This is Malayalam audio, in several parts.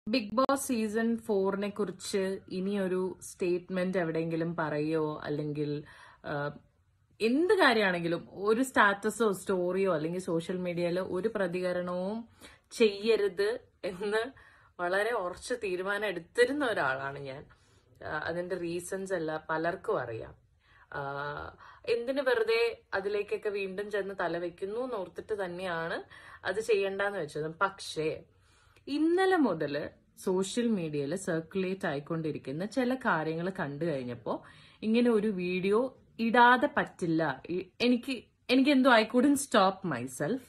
ബിഗ് ബോസ് സീസൺ ഫോറിനെ കുറിച്ച് ഇനിയൊരു സ്റ്റേറ്റ്മെന്റ് എവിടെയെങ്കിലും പറയോ അല്ലെങ്കിൽ ആ, എന്ത് കാര്യമാണെങ്കിലും ഒരു സ്റ്റാറ്റസോ സ്റ്റോറിയോ അല്ലെങ്കിൽ സോഷ്യൽ മീഡിയയിൽ ഒരു പ്രതികരണവും ചെയ്യരുത് എന്ന് വളരെ ഉറച്ച തീരുമാനം എടുത്തിരുന്ന ഒരാളാണ് ഞാൻ ആ, അതിന്റെ റീസൺസ് എല്ലാം പലർക്കും അറിയാം ആ, എന്തിന് വെറുതെ അതിലേക്കൊക്കെ വീണ്ടും ചെന്ന് തലവെക്കുന്നു എന്ന് ഓർത്തിട്ട് തന്നെയാണ് അത് ചെയ്യണ്ടെന്ന് വെച്ചത് പക്ഷേ ഇന്നലെ മുതൽ സോഷ്യൽ മീഡിയയിൽ സർക്കുലേറ്റ് ആയിക്കൊണ്ടിരിക്കുന്ന ചില കാര്യങ്ങൾ കണ്ടു കഴിഞ്ഞപ്പോൾ ഇങ്ങനെ ഒരു വീഡിയോ ഇടാതെ പറ്റില്ല ഇ- എനിക്ക് എനിക്ക് എന്തോ ഐ കുഡൻ സ്റ്റോപ്പ് മൈസെൽഫ്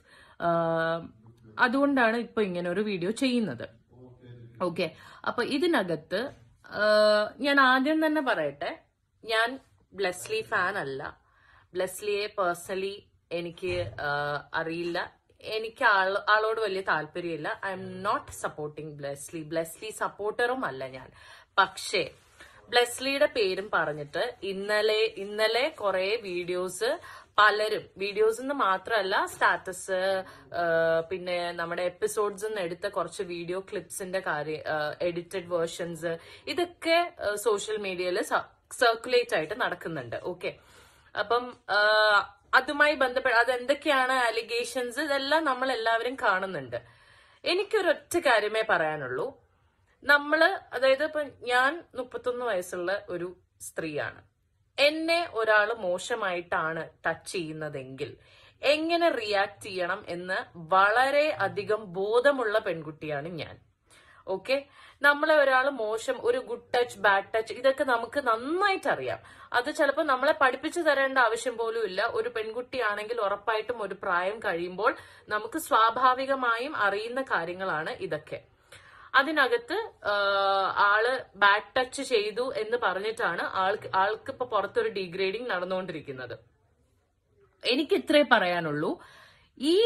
അതുകൊണ്ടാണ് ഇപ്പൊ ഇങ്ങനെ ഒരു വീഡിയോ ചെയ്യുന്നത് ഓക്കെ അപ്പൊ ഇതിനകത്ത് ആ, ഞാൻ ആദ്യം തന്നെ പറയട്ടെ ഞാൻ ബ്ലെസ്ലി ഫാൻ അല്ല ബ്ലെസ്ലിയെ പേഴ്സണലി എനിക്ക് ആ, അറിയില്ല എനിക്ക് ആൾ ആളോട് വലിയ താല്പര്യമില്ല I am not supporting Blesslee Blesslee സപ്പോർട്ടറും അല്ല ഞാൻ പക്ഷേ ബ്ലെസ്ലിയുടെ പേരും പറഞ്ഞിട്ട് ഇന്നലെ ഇന്നലെ കുറെ വീഡിയോസ് പലരും വീഡിയോസ് എന്ന് മാത്രമല്ല സ്റ്റാറ്റസ് പിന്നെ നമ്മുടെ എപ്പിസോഡ്സ് നിന്ന് എടുത്ത കുറച്ച് വീഡിയോ ക്ലിപ്സിന്റെ കാര്യം എഡിറ്റഡ് വേർഷൻസ് ഇതൊക്കെ സോഷ്യൽ മീഡിയയിൽ സർക്കുലേറ്റ് ആയിട്ട് നടക്കുന്നുണ്ട് ഓക്കെ അപ്പം ആ, അതുമായി ബന്ധപ്പെട്ട് അതെന്തൊക്കെയാണ് അലിഗേഷൻസ് ഇതെല്ലാം നമ്മൾ എല്ലാവരും കാണുന്നുണ്ട് എനിക്കൊരൊറ്റ കാര്യമേ പറയാനുള്ളൂ നമ്മള് അതായത് ഇപ്പൊ ഞാൻ മുപ്പത്തൊന്ന് വയസ്സുള്ള ഒരു സ്ത്രീയാണ് എന്നെ ഒരാൾ മോശമായിട്ടാണ് ടച്ച് ചെയ്യുന്നതെങ്കിൽ എങ്ങനെ റിയാക്ട് ചെയ്യണം എന്ന് വളരെ അധികം ബോധമുള്ള പെൺകുട്ടിയാണ് ഞാൻ ഓക്കെ നമ്മളെ ഒരാൾ മോശം ഒരു ഗുഡ് ടച്ച് ബാഡ് ടച്ച് ഇതൊക്കെ നമുക്ക് നന്നായിട്ട് അറിയാം അത് ചിലപ്പോൾ നമ്മളെ പഠിപ്പിച്ചു തരേണ്ട ആവശ്യം പോലും ഇല്ല ഒരു പെൺകുട്ടിയാണെങ്കിൽ ഉറപ്പായിട്ടും ഒരു പ്രായം കഴിയുമ്പോൾ നമുക്ക് സ്വാഭാവികമായും അറിയുന്ന കാര്യങ്ങളാണ് ഇതൊക്കെ അതിനകത്ത് ആ, ആള് ബാഡ് ടച്ച് ചെയ്തു എന്ന് പറഞ്ഞിട്ടാണ് ആൾക്ക് ആൾക്ക് ഇപ്പൊ പുറത്തൊരു ഡീഗ്രേഡിംഗ് നടന്നുകൊണ്ടിരിക്കുന്നത് എനിക്ക് ഇത്രേ പറയാനുള്ളൂ ഈ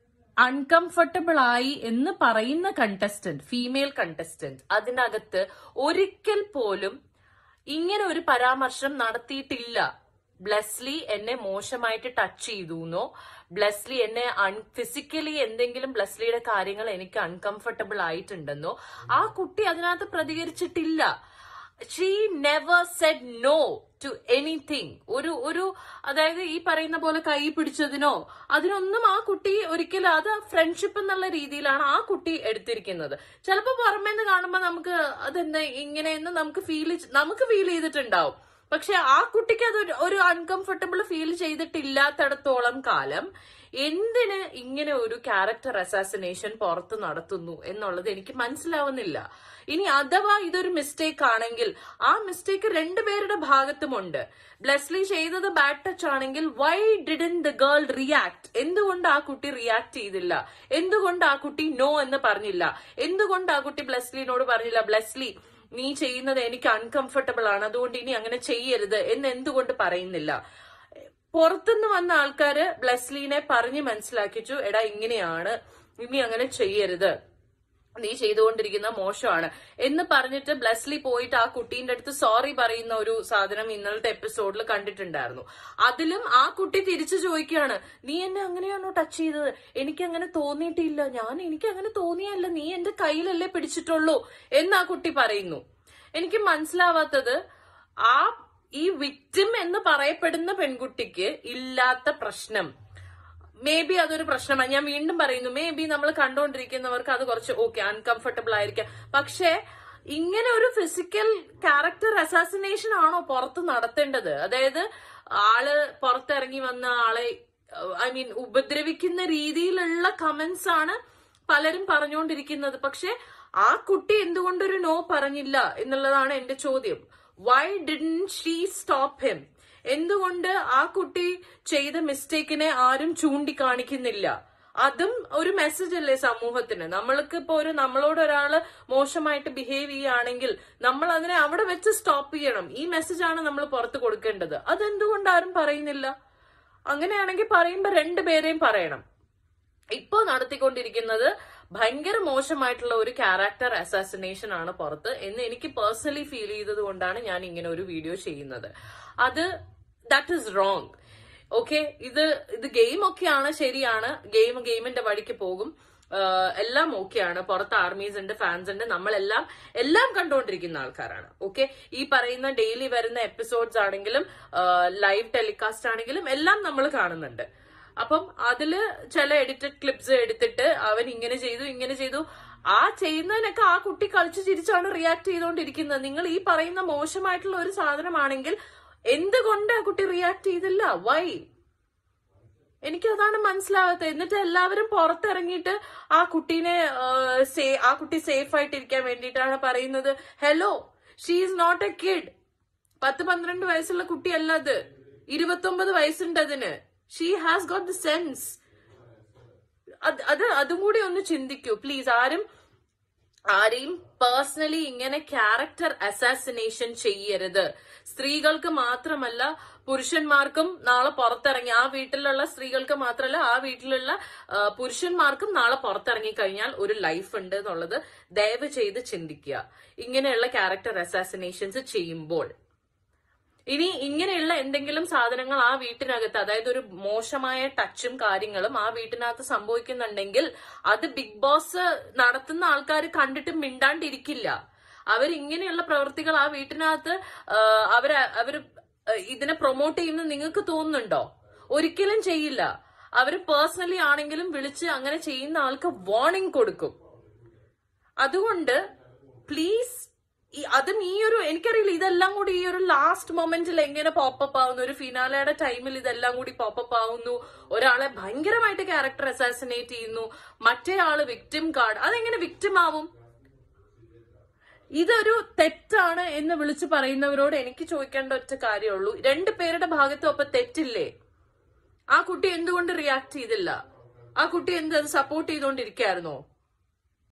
അൺകംഫർട്ടബിൾ ആയി എന്ന് പറയുന്ന കണ്ടസ്റ്റന്റ് ഫീമെയിൽ കണ്ടസ്റ്റന്റ് അതിനകത്ത് ഒരിക്കൽ പോലും ഇങ്ങനെ ഒരു പരാമർശം നടത്തിയിട്ടില്ല ബ്ലെസ്ലി എന്നെ മോശമായിട്ട് ടച്ച് ചെയ്തു എന്നോ ബ്ലെസ്ലി എന്നെ ഫിസിക്കലി എന്തെങ്കിലും ബ്ലെസ്ലിയുടെ കാര്യങ്ങൾ എനിക്ക് അൺകംഫർട്ടബിൾ ആയിട്ടുണ്ടെന്നോ ആ കുട്ടി അതിനകത്ത് പ്രതികരിച്ചിട്ടില്ല she never said no to anything ഒരു ഒരു അതായത് ഈ പറയുന്ന പോലെ കൈ പിടിച്ചതിനോ അതിനൊന്നും ആ കുട്ടി ഒരിക്കലും അത് ഫ്രണ്ട്ഷിപ്പ് എന്നുള്ള രീതിയിലാണ് ആ കുട്ടി എടുത്തിരിക്കുന്നത് ചിലപ്പോൾ പുറമേന്ന് കാണുമ്പോൾ നമുക്ക് അതെന്താ ഇങ്ങനെയെന്ന് നമുക്ക് ഫീൽ നമുക്ക് ഫീൽ ചെയ്തിട്ടുണ്ടാവും പക്ഷെ ആ കുട്ടിക്ക് അത് ഒരു- ഒരു അൺകംഫർട്ടബിൾ ഫീൽ ചെയ്തിട്ടില്ലാത്തടത്തോളം കാലം എന്തിന് ഇങ്ങനെ ഒരു ക്യാരക്ടർ അസാസിനേഷൻ പുറത്ത് നടത്തുന്നു എന്നുള്ളത് എനിക്ക് മനസ്സിലാവുന്നില്ല ഇനി അഥവാ ഇതൊരു മിസ്റ്റേക്ക് ആണെങ്കിൽ ആ മിസ്റ്റേക്ക് രണ്ടുപേരുടെ ഭാഗത്തുമുണ്ട് ബ്ലെസ്ലി ചെയ്തത് ബാഡ് ടച്ച് ആണെങ്കിൽ why didn't the girl react എന്തുകൊണ്ട് ആ കുട്ടി റിയാക്ട് ചെയ്തില്ല എന്തുകൊണ്ട് ആ കുട്ടി നോ എന്ന് പറഞ്ഞില്ല എന്തുകൊണ്ട് ആ കുട്ടി ബ്ലെസ്ലിനോട് പറഞ്ഞില്ല ബ്ലെസ്ലി നീ ചെയ്യുന്നത് എനിക്ക് അൺകംഫർട്ടബിൾ ആണ് അതുകൊണ്ട് ഇനി അങ്ങനെ ചെയ്യരുത് എന്ന് എന്തുകൊണ്ട് പറയുന്നില്ല പുറത്തുനിന്ന് വന്ന ആൾക്കാര് ബ്ലെസ്ലീനെ പറഞ്ഞ് മനസ്സിലാക്കിച്ചു എടാ ഇങ്ങനെയാണ് ഇനി അങ്ങനെ ചെയ്യരുത് നീ ചെയ്തുകൊണ്ടിരിക്കുന്ന മോശമാണ് എന്ന് പറഞ്ഞിട്ട് ബ്ലെസ്ലി പോയിട്ട് ആ കുട്ടീന്റെ അടുത്ത് സോറി പറയുന്ന ഒരു സാധനം ഇന്നലത്തെ എപ്പിസോഡിൽ കണ്ടിട്ടുണ്ടായിരുന്നു അതിലും ആ കുട്ടി തിരിച്ചു ചോദിക്കുകയാണ് നീ എന്നെ അങ്ങനെയാണോ ടച്ച് ചെയ്തത് എനിക്ക് അങ്ങനെ തോന്നിയിട്ടില്ല ഞാൻ എനിക്ക് അങ്ങനെ തോന്നിയല്ല നീ എന്റെ കയ്യിലല്ലേ പിടിച്ചിട്ടുള്ളൂ എന്ന് ആ കുട്ടി പറയുന്നു എനിക്ക് മനസ്സിലാവാത്തത് ആ ഈ വിക്ടിം എന്ന് പറയപ്പെടുന്ന പെൺകുട്ടിക്ക് ഇല്ലാത്ത പ്രശ്നം മേ ബി അതൊരു പ്രശ്നമാണ് ഞാൻ വീണ്ടും പറയുന്നു മേ ബി നമ്മൾ കണ്ടുകൊണ്ടിരിക്കുന്നവർക്ക് അത് കുറച്ച് ഓക്കെ അൺകംഫർട്ടബിൾ ആയിരിക്കാം പക്ഷേ ഇങ്ങനെ ഒരു ഫിസിക്കൽ ക്യാരക്ടർ അസാസിനേഷൻ ആണോ പുറത്ത് നടത്തേണ്ടത് അതായത് ആള് പുറത്തിറങ്ങി വന്ന ആളെ ഐ മീൻ ഉപദ്രവിക്കുന്ന രീതിയിലുള്ള കമന്റ്സ് ആണ് പലരും പറഞ്ഞുകൊണ്ടിരിക്കുന്നത് പക്ഷെ ആ കുട്ടി എന്തുകൊണ്ടൊരു നോ പറഞ്ഞില്ല എന്നുള്ളതാണ് എന്റെ ചോദ്യം why didn't she stop him എന്തുകൊണ്ട് ആ കുട്ടി ചെയ്ത മിസ്റ്റേക്കിനെ ആരും ചൂണ്ടിക്കാണിക്കുന്നില്ല അതും ഒരു മെസ്സേജ് അല്ലേ സമൂഹത്തിന് നമ്മൾക്ക് ഇപ്പൊ ഒരു നമ്മളോട് ഒരാള് മോശമായിട്ട് ബിഹേവ് ചെയ്യുകയാണെങ്കിൽ നമ്മൾ അതിനെ അവിടെ വെച്ച് സ്റ്റോപ്പ് ചെയ്യണം ഈ മെസ്സേജ് ആണ് നമ്മൾ പുറത്ത് കൊടുക്കേണ്ടത് അതെന്തുകൊണ്ട് ആരും പറയുന്നില്ല അങ്ങനെയാണെങ്കിൽ പറയുമ്പോ രണ്ടുപേരെയും പറയണം ഇപ്പോ നടത്തിക്കൊണ്ടിരിക്കുന്നത് ഭയങ്കര മോശമായിട്ടുള്ള ഒരു ക്യാരക്ടർ അസാസിനേഷൻ ആണ് പുറത്ത് എന്ന് എനിക്ക് പേഴ്സണലി ഫീൽ ചെയ്തത് കൊണ്ടാണ് ഞാൻ ഇങ്ങനെ ഒരു വീഡിയോ ചെയ്യുന്നത് അത് ദാറ്റ് ഇസ് റോങ് ഓക്കെ ഇത് ഇത് ഗെയിം ഒക്കെയാണ് ശരിയാണ് ഗെയിം ഗെയിമിന്റെ വഴിക്ക് പോകും ആഹ് എല്ലാം ഓക്കെയാണ് പുറത്ത് ആർമീസ് ഉണ്ട് ഫാൻസ് ഉണ്ട് നമ്മളെല്ലാം എല്ലാം കണ്ടുകൊണ്ടിരിക്കുന്ന ആൾക്കാരാണ് ഓക്കെ ഈ പറയുന്ന ഡെയിലി വരുന്ന എപ്പിസോഡ്സ് ആണെങ്കിലും ലൈവ് ടെലികാസ്റ്റ് ആണെങ്കിലും എല്ലാം നമ്മൾ കാണുന്നുണ്ട് അപ്പം അതില് ചില എഡിറ്റഡ് ക്ലിപ്സ് എടുത്തിട്ട് അവൻ ഇങ്ങനെ ചെയ്തു ഇങ്ങനെ ചെയ്തു ആ ചെയ്യുന്നതിനൊക്കെ ആ കുട്ടി കളിച്ച് ചിരിച്ചാണ് റിയാക്ട് ചെയ്തുകൊണ്ടിരിക്കുന്നത് നിങ്ങൾ ഈ പറയുന്ന മോശമായിട്ടുള്ള ഒരു സാധനമാണെങ്കിൽ എന്തുകൊണ്ട് ആ കുട്ടി റിയാക്ട് ചെയ്തില്ല വൈ എനിക്ക് അതാണ് മനസ്സിലാവാത്തത് എന്നിട്ട് എല്ലാവരും പുറത്തിറങ്ങിയിട്ട് ആ കുട്ടീനെ ആ, സേ- ആ കുട്ടി സേഫ് ആയിട്ടിരിക്കാൻ വേണ്ടിയിട്ടാണ് പറയുന്നത് hello she is not a kid പത്ത് പന്ത്രണ്ട് വയസ്സുള്ള കുട്ടിയല്ല അത് ഇരുപത്തൊമ്പത് വയസ്സുണ്ട് അതിന് she has got the sense അത് അത് അതും കൂടി ഒന്ന് ചിന്തിക്കൂ പ്ലീസ് ആരും ആരെയും പേഴ്സണലി ഇങ്ങനെ ക്യാരക്ടർ അസാസിനേഷൻ ചെയ്യരുത് സ്ത്രീകൾക്ക് മാത്രമല്ല പുരുഷന്മാർക്കും നാളെ പുറത്തിറങ്ങി ആ വീട്ടിലുള്ള സ്ത്രീകൾക്ക് മാത്രമല്ല ആ വീട്ടിലുള്ള ആ, പുരുഷന്മാർക്കും നാളെ പുറത്തിറങ്ങി കഴിഞ്ഞാൽ ഒരു ലൈഫ് ഉണ്ട് എന്നുള്ളത് ദയവ് ചെയ്ത് ചിന്തിക്കുക ഇങ്ങനെയുള്ള ക്യാരക്ടർ അസാസിനേഷൻസ് ചെയ്യുമ്പോൾ ഇനി ഇങ്ങനെയുള്ള എന്തെങ്കിലും സാധനങ്ങൾ ആ വീട്ടിനകത്ത് അതായത് ഒരു മോശമായ ടച്ചും കാര്യങ്ങളും ആ വീട്ടിനകത്ത് സംഭവിക്കുന്നുണ്ടെങ്കിൽ അത് ബിഗ് ബോസ് നടത്തുന്ന ആൾക്കാർ കണ്ടിട്ട് മിണ്ടാണ്ടിരിക്കില്ല അവരിങ്ങനെയുള്ള പ്രവൃത്തികൾ ആ വീട്ടിനകത്ത് ആ, അവര് അവര് ഇതിനെ പ്രൊമോട്ട് ചെയ്യുന്ന നിങ്ങൾക്ക് തോന്നുന്നുണ്ടോ ഒരിക്കലും ചെയ്യില്ല അവര് പേഴ്സണലി ആണെങ്കിലും വിളിച്ച് അങ്ങനെ ചെയ്യുന്ന ആൾക്ക് വാർണിംഗ് കൊടുക്കും അതുകൊണ്ട് പ്ലീസ് ഈ അതും ഈ ഒരു എനിക്കറിയില്ല ഇതെല്ലാം കൂടി ഈ ഒരു ലാസ്റ്റ് മൊമെന്റിൽ എങ്ങനെ പോപ്പപ്പ് ആവുന്നു ഒരു ഫിനാലയുടെ ടൈമിൽ ഇതെല്ലാം കൂടി പോപ്പപ്പ് ആവുന്നു ഒരാളെ ഭയങ്കരമായിട്ട് ക്യാരക്ടർ അസാസിനേറ്റ് ചെയ്യുന്നു മറ്റേ ആള് വിക്ടിം കാർഡ് അതെങ്ങനെ വിക്ടിം ആവും ഇതൊരു തെറ്റാണ് എന്ന് വിളിച്ചു പറയുന്നവരോട് എനിക്ക് ചോദിക്കേണ്ട ഒറ്റ കാര്യമുള്ളൂ രണ്ടു പേരുടെ ഭാഗത്തും അപ്പൊ തെറ്റില്ലേ ആ കുട്ടി എന്തുകൊണ്ട് റിയാക്ട് ചെയ്തില്ല ആ കുട്ടി എന്ത് സപ്പോർട്ട് ചെയ്തുകൊണ്ടിരിക്കായിരുന്നോ